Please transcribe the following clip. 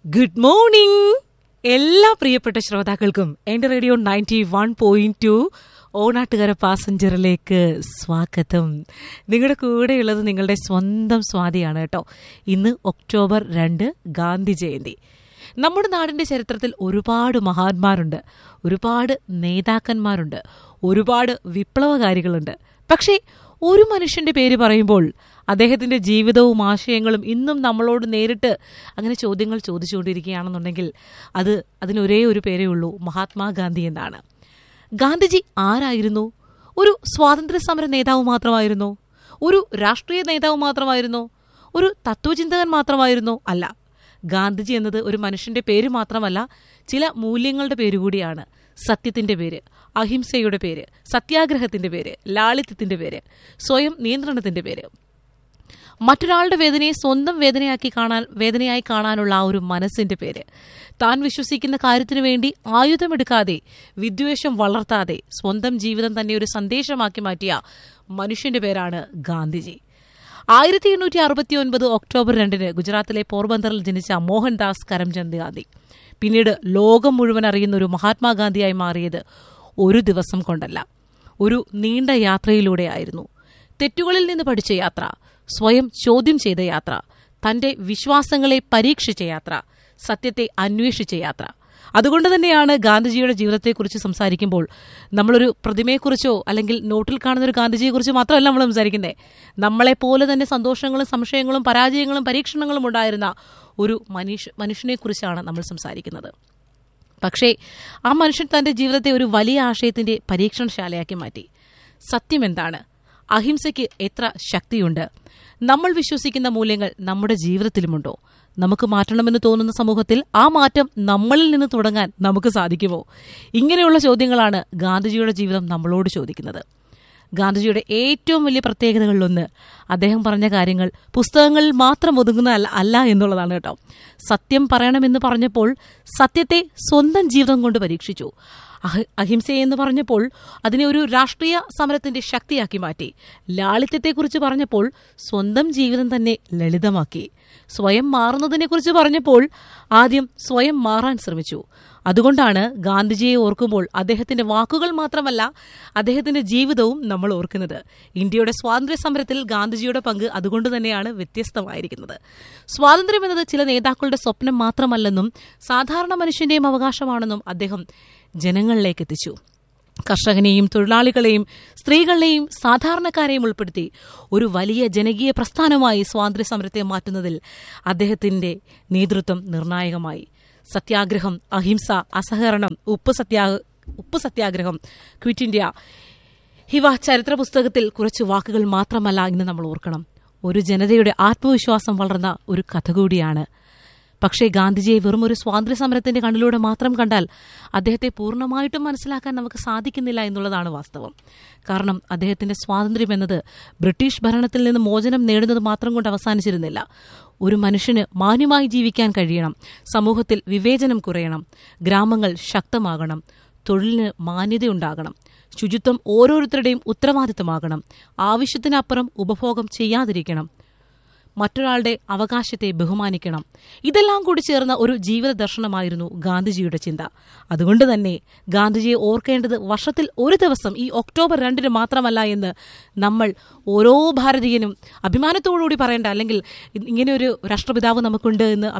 good morning എല്ലാ പ്രിയപ്പെട്ട ശ്രോതാക്കൾക്കും എന്റെ radio ninety one point two Onattukara പാസഞ്ചറിലേക്ക് സ്വാഗതം നിങ്ങളുടെ കൂടെയുള്ളത് നിങ്ങളുടെ സ്വന്തം സ്വാതിയാണ് കേട്ടോ ഇന്ന് ഒക്ടോബർ രണ്ട് ഗാന്ധി ജയന്തി നമ്മുടെ നാടിന്റെ ചരിത്രത്തിൽ ഒരുപാട് മഹാന്മാരുണ്ട് ഒരുപാട് നേതാക്കന്മാരുണ്ട് ഒരുപാട് വിപ്ലവകാരികളുണ്ട് പക്ഷേ ഒരു മനുഷ്യന്റെ പേര് പറയുമ്പോൾ അദ്ദേഹത്തിന്റെ ജീവിതവും ആശയങ്ങളും ഇന്നും നമ്മളോട് നേരിട്ട് അങ്ങനെ ചോദ്യങ്ങൾ ചോദിച്ചുകൊണ്ടിരിക്കുകയാണെന്നുണ്ടെങ്കിൽ അത് അതിനൊരേ ഒരു പേരേ ഉള്ളൂ മഹാത്മാഗാന്ധി എന്നാണ് ഗാന്ധിജി ആരായിരുന്നു ഒരു സ്വാതന്ത്ര്യ സമര നേതാവ് മാത്രമായിരുന്നോ ഒരു രാഷ്ട്രീയ നേതാവ് മാത്രമായിരുന്നോ ഒരു തത്വചിന്തകൻ മാത്രമായിരുന്നോ അല്ല ഗാന്ധിജി എന്നത് ഒരു മനുഷ്യന്റെ പേര് മാത്രമല്ല ചില മൂല്യങ്ങളുടെ പേര് കൂടിയാണ് സത്യത്തിന്റെ പേര് അഹിംസയുടെ പേര് സത്യാഗ്രഹത്തിന്റെ പേര് ലാളിത്യത്തിന്റെ പേര് സ്വയം നിയന്ത്രണത്തിന്റെ പേര് മറ്റൊരാളുടെ വേദനയെ സ്വന്തം വേദനയാക്കി കാണാൻ വേദനയായി കാണാനുള്ള ആ ഒരു മനസ്സിന്റെ പേര് താൻ വിശ്വസിക്കുന്ന കാര്യത്തിനു വേണ്ടി ആയുധമെടുക്കാതെ വിദ്വേഷം വളർത്താതെ സ്വന്തം ജീവിതം തന്നെ ഒരു സന്ദേശമാക്കി മാറ്റിയ മനുഷ്യന്റെ പേരാണ് ഗാന്ധിജി ആയിരത്തി എണ്ണൂറ്റി അറുപത്തി ഒൻപത് ഒക്ടോബർ രണ്ടിന് ഗുജറാത്തിലെ പോർബന്തറിൽ ജനിച്ച മോഹൻദാസ് കരംചന്ദ് ഗാന്ധി പിന്നീട് ലോകം മുഴുവൻ അറിയുന്ന ഒരു മഹാത്മാഗാന്ധിയായി മാറിയത് ഒരു ദിവസം കൊണ്ടല്ല ഒരു നീണ്ട യാത്രയിലൂടെയായിരുന്നു തെറ്റുകളിൽ നിന്ന് പഠിച്ച യാത്ര സ്വയം ചോദ്യം ചെയ്ത യാത്ര തന്റെ വിശ്വാസങ്ങളെ പരീക്ഷിച്ച യാത്ര സത്യത്തെ അന്വേഷിച്ച യാത്ര അതുകൊണ്ട് തന്നെയാണ് ഗാന്ധിജിയുടെ ജീവിതത്തെക്കുറിച്ച് സംസാരിക്കുമ്പോൾ നമ്മളൊരു പ്രതിമയെക്കുറിച്ചോ അല്ലെങ്കിൽ നോട്ടിൽ കാണുന്ന ഒരു ഗാന്ധിജിയെക്കുറിച്ച് മാത്രമല്ല നമ്മൾ സംസാരിക്കുന്നത് നമ്മളെപ്പോലെ തന്നെ സന്തോഷങ്ങളും സംശയങ്ങളും പരാജയങ്ങളും പരീക്ഷണങ്ങളും ഉണ്ടായിരുന്ന ഒരു മനുഷ്യ മനുഷ്യനെക്കുറിച്ചാണ് നമ്മൾ സംസാരിക്കുന്നത് പക്ഷേ ആ മനുഷ്യൻ തന്റെ ജീവിതത്തെ ഒരു വലിയ ആശയത്തിന്റെ പരീക്ഷണശാലയാക്കി മാറ്റി സത്യം എന്താണ് അഹിംസയ്ക്ക് എത്ര ശക്തിയുണ്ട് നമ്മൾ വിശ്വസിക്കുന്ന മൂല്യങ്ങൾ നമ്മുടെ ജീവിതത്തിലുമുണ്ടോ നമുക്ക് മാറ്റണമെന്ന് തോന്നുന്ന സമൂഹത്തിൽ ആ മാറ്റം നമ്മളിൽ നിന്ന് തുടങ്ങാൻ നമുക്ക് സാധിക്കുമോ ഇങ്ങനെയുള്ള ചോദ്യങ്ങളാണ് ഗാന്ധിജിയുടെ ജീവിതം നമ്മളോട് ചോദിക്കുന്നത് ഗാന്ധിജിയുടെ ഏറ്റവും വലിയ പ്രത്യേകതകളിലൊന്ന് അദ്ദേഹം പറഞ്ഞ കാര്യങ്ങൾ പുസ്തകങ്ങളിൽ മാത്രം ഒതുങ്ങുന്ന അല്ല അല്ല എന്നുള്ളതാണ് കേട്ടോ സത്യം പറയണമെന്ന് പറഞ്ഞപ്പോൾ സത്യത്തെ സ്വന്തം ജീവിതം കൊണ്ട് പരീക്ഷിച്ചു അഹിംസയെന്ന് പറഞ്ഞപ്പോൾ അതിനെ ഒരു രാഷ്ട്രീയ സമരത്തിന്റെ ശക്തിയാക്കി മാറ്റി ലാളിത്യത്തെക്കുറിച്ച് പറഞ്ഞപ്പോൾ സ്വന്തം ജീവിതം തന്നെ ലളിതമാക്കി സ്വയം മാറുന്നതിനെക്കുറിച്ച് പറഞ്ഞപ്പോൾ ആദ്യം സ്വയം മാറാൻ ശ്രമിച്ചു അതുകൊണ്ടാണ് ഗാന്ധിജിയെ ഓർക്കുമ്പോൾ അദ്ദേഹത്തിന്റെ വാക്കുകൾ മാത്രമല്ല അദ്ദേഹത്തിന്റെ ജീവിതവും നമ്മൾ ഓർക്കുന്നത് ഇന്ത്യയുടെ സ്വാതന്ത്ര്യ സമരത്തിൽ ഗാന്ധിജിയുടെ പങ്ക് അതുകൊണ്ട് തന്നെയാണ് വ്യത്യസ്തമായിരിക്കുന്നത് സ്വാതന്ത്ര്യം എന്നത് ചില നേതാക്കളുടെ സ്വപ്നം മാത്രമല്ലെന്നും സാധാരണ മനുഷ്യന്റെയും അവകാശമാണെന്നും അദ്ദേഹം ജനങ്ങളിലേക്ക് എത്തിച്ചു കർഷകനെയും തൊഴിലാളികളെയും സ്ത്രീകളെയും സാധാരണക്കാരെയും ഉൾപ്പെടുത്തി ഒരു വലിയ ജനകീയ പ്രസ്ഥാനമായി സ്വാതന്ത്ര്യ സമരത്തെ മാറ്റുന്നതിൽ അദ്ദേഹത്തിന്റെ നേതൃത്വം നിർണായകമായി സത്യാഗ്രഹം അഹിംസ അസഹകരണം ഉപ്പ് സത്യാ ഉപ്പ് സത്യാഗ്രഹം ക്വിറ്റ് ഇന്ത്യ ഇവ ചരിത്ര പുസ്തകത്തിൽ കുറച്ച് വാക്കുകൾ മാത്രമല്ല ഇന്ന് നമ്മൾ ഓർക്കണം ഒരു ജനതയുടെ ആത്മവിശ്വാസം വളർന്ന ഒരു കഥ കൂടിയാണ് പക്ഷേ ഗാന്ധിജിയെ വെറും ഒരു സ്വാതന്ത്ര്യ സമരത്തിന്റെ കണ്ണിലൂടെ മാത്രം കണ്ടാൽ അദ്ദേഹത്തെ പൂർണ്ണമായിട്ടും മനസ്സിലാക്കാൻ നമുക്ക് സാധിക്കുന്നില്ല എന്നുള്ളതാണ് വാസ്തവം കാരണം അദ്ദേഹത്തിന്റെ സ്വാതന്ത്ര്യം എന്നത് ബ്രിട്ടീഷ് ഭരണത്തിൽ നിന്ന് മോചനം നേടുന്നത് മാത്രം കൊണ്ട് അവസാനിച്ചിരുന്നില്ല ഒരു മനുഷ്യന് മാന്യമായി ജീവിക്കാൻ കഴിയണം സമൂഹത്തിൽ വിവേചനം കുറയണം ഗ്രാമങ്ങൾ ശക്തമാകണം തൊഴിലിന് മാന്യതയുണ്ടാകണം ശുചിത്വം ഓരോരുത്തരുടെയും ഉത്തരവാദിത്തമാകണം ആവശ്യത്തിനപ്പുറം ഉപഭോഗം ചെയ്യാതിരിക്കണം മറ്റൊരാളുടെ അവകാശത്തെ ബഹുമാനിക്കണം ഇതെല്ലാം കൂടി ചേർന്ന ഒരു ജീവിത ദർശനമായിരുന്നു ഗാന്ധിജിയുടെ ചിന്ത അതുകൊണ്ട് തന്നെ ഗാന്ധിജിയെ ഓർക്കേണ്ടത് വർഷത്തിൽ ഒരു ദിവസം ഈ ഒക്ടോബർ രണ്ടിന് മാത്രമല്ല എന്ന് നമ്മൾ ഓരോ ഭാരതീയനും അഭിമാനത്തോടുകൂടി പറയേണ്ട അല്ലെങ്കിൽ ഇങ്ങനെയൊരു രാഷ്ട്രപിതാവ് നമുക്കുണ്ട് എന്ന്